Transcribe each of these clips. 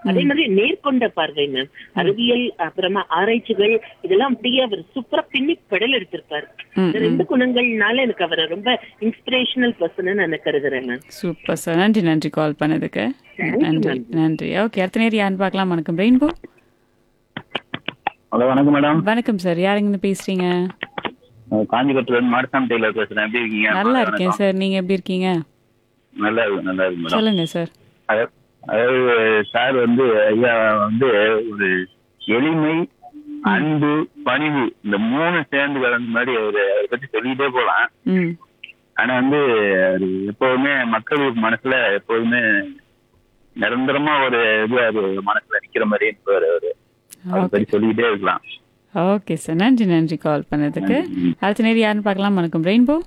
அதே மாதிரி நேர்கொண்ட பார்வை மேம் அறிவியல் அப்புறமா ஆராய்ச்சிகள் இதெல்லாம் அப்படியே அவர் சூப்பரா பின்னி பெடல் எடுத்திருப்பாரு ம், இந்த ரெண்டு குணங்கள்னால எனக்கு அவரை ரொம்ப இன்ஸ்பிரேஷனல் பர்சன் நான் கருதுறேன் மேம் சூப்பர் சார் நன்றி நன்றி கால் பண்ணதுக்கு Thank you, நன்றி ma'am. நன்றி ஓகே அடுத்த நேரம் யாருன்னு பார்க்கலாம் வணக்கம் ரெயின்போ ஹலோ வணக்கம் மேடம் வணக்கம் சார் யாருங்கன்னு பேசுறீங்க காஞ்சிபுரத்துல இருந்து மாடசாமி டெய்லர் பேசுறேன் எப்படி இருக்கீங்க நல்லா இருக்கேன் சார் நீங்க எப்படி இருக்கீங்க நல்லா இருக்கு நல்லா இருக்கு மேடம் சொல்லுங்க சார் அதாவது அதாவது சார் வந்து ஐயா வந்து ஒரு எளிமை அன்பு பணிவு இந்த மூணு சேர்ந்து கலந்த மாதிரி அவரு அதை பத்தி சொல்லிட்டே போலாம் ம் ஆனா வந்து அவரு எப்போதுமே மக்கள் மனசுல எப்போதுமே நிரந்தரமா ஒரு இது அது மனசுல நிக்கிற மாதிரி இருப்பாரு அவரு அதை ஓகே பத்தி சொல்லிக்கிட்டே இருக்கலாம் ஓகே சார் நன்றி நன்றி கால் பண்ணதுக்கு அடுத்த நேரம் யாருன்னு பார்க்கலாம் வணக்கம் ரெயின்போ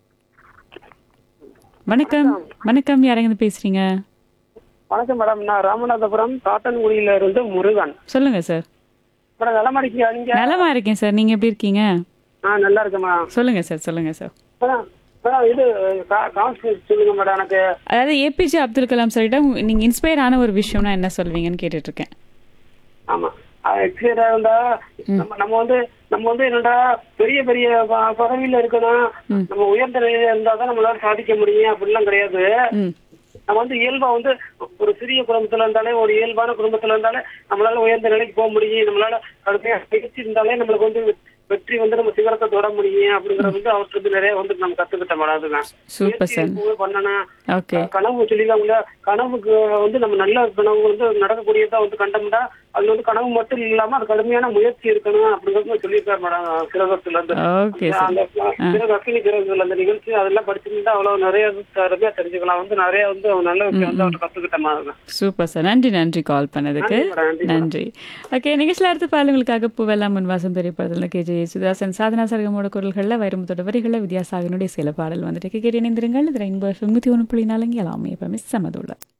வணக்கம் வணக்கம் யாருங்க பேசுறீங்க வணக்கம் மேடம் நான் ராமநாதபுரம் காட்டன்குடியில இருந்து முருகன் சொல்லுங்க சார் மேடம் நலமா இருக்கீங்க நீங்க நலமா இருக்கேன் சார் நீங்க எப்படி இருக்கீங்க ஆ நல்லா இருக்கேன் மேடம் சொல்லுங்க சார் சொல்லுங்க சார் மேடம் மேடம் இது கான்ஸ்டன்ட் சொல்லுங்க மேடம் எனக்கு அதாவது ஏபிஜே அப்துல் கலாம் சார்கிட்ட நீங்க இன்ஸ்பயர் ஆன ஒரு விஷயம்னா என்ன சொல்வீங்கன்னு கேட்டுட்டு இருக்கேன் ஆமா எக்ஸ்பீரியரா இருந்தா நம்ம நம்ம வந்து நம்ம வந்து என்னடா பெரிய பெரிய ப- பதவியில இருக்கணும் நம்ம உயர்ந்த நிலையில இருந்தா தான் நம்மளால சாதிக்க முடியும் அப்படிலாம் கிடையாது ம் நம்ம வந்து இயல்பா வந்து ஒரு சிறிய குடும்பத்துல இருந்தாலே ஒரு இயல்பான குடும்பத்துல இருந்தாலே நம்மளால உயர்ந்த நிலைக்கு போக முடியும் நம்மளால கடுமையா பயிற்சி இருந்தாலே நம்மளுக்கு வந்து வெற்றி வந்து நம்ம சிகரத்தை தொட முடியும் அப்படிங்கறது வந்து அவர்கிட்ட இருந்து நிறைய வந்து நம்ம கத்துக்கிட்டோம் மேடம் அதுதான் சூப்பர் முயற்சி சார் எப்பவுமே பண்ணணும் ஓகே கனவு சொல்லிடுவாங்களா கனவுக்கு வந்து நம்ம நல்ல கனவு வந்து நடக்கக்கூடியதா வந்து கண்டோம்னா அது வந்து கனவு மட்டும் இல்லாம அது கடுமையான முயற்சி இருக்கணும் அப்படிங்கறது சொல்லியிருக்காரு மேடம் கிரகத்துல இருந்து ஓகே சார் அந்த கிரக அக்கினி கிரகங்கள் அந்த நிகழ்ச்சி அதெல்லாம் படிச்சிருந்தா அவ்வளவு நிறைய அருமையா தெரிஞ்சுக்கலாம் வந்து நிறைய வந்து அவன் நல்ல விஷயம் வந்து அவர்கிட்ட கத்துக்கிட்ட மாதிரி சூப்பர் சார் நன்றி நன்றி கால் பண்ணதுக்கு நன்றி மேடம், நன்றி நன்றி ஓகே நிகழ்ச்சியில் அடுத்து பாலுங்களுக்காக பூவெல்லாம் முன் வாசம் திரைப்படத்தில் கே ஜே சுதாசன் சாதனா சரகமோட குரல்களில் வைரமுத்தோட வரிகளில் வித்யாசாகனுடைய சில பாடல் வந்துட்டு கேட்டு இணைந்திருங்கள் இது ரெயின்போ தொண்ணூற்றி ஒன்று புள்ளி நாலு எல்லாமே எப்பவுமே சமதுள்ள